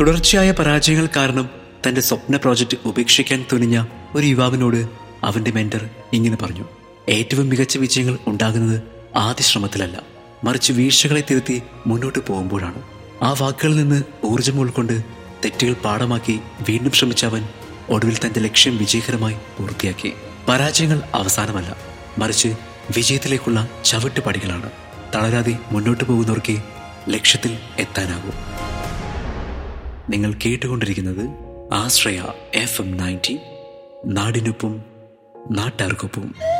തുടർച്ചയായ പരാജയങ്ങൾ കാരണം തന്റെ സ്വപ്ന പ്രോജക്റ്റ് ഉപേക്ഷിക്കാൻ തുനിഞ്ഞ ഒരു യുവാവിനോട് അവന്റെ മെന്റർ ഇങ്ങനെ പറഞ്ഞു ഏറ്റവും മികച്ച വിജയങ്ങൾ ഉണ്ടാകുന്നത് ആദ്യ ശ്രമത്തിലല്ല മറിച്ച് വീഴ്ചകളെ തിരുത്തി മുന്നോട്ട് പോകുമ്പോഴാണ് ആ വാക്കുകളിൽ നിന്ന് ഊർജം ഉൾക്കൊണ്ട് തെറ്റുകൾ പാഠമാക്കി വീണ്ടും ശ്രമിച്ച അവൻ ഒടുവിൽ തന്റെ ലക്ഷ്യം വിജയകരമായി പൂർത്തിയാക്കി പരാജയങ്ങൾ അവസാനമല്ല മറിച്ച് വിജയത്തിലേക്കുള്ള ചവിട്ടുപടികളാണ് തളരാതെ മുന്നോട്ട് പോകുന്നവർക്ക് ലക്ഷ്യത്തിൽ എത്താനാകും നിങ്ങൾ കേട്ടുകൊണ്ടിരിക്കുന്നത് ആശ്രയ എഫ് എം നയൻറ്റി നാടിനൊപ്പം നാട്ടാർക്കൊപ്പം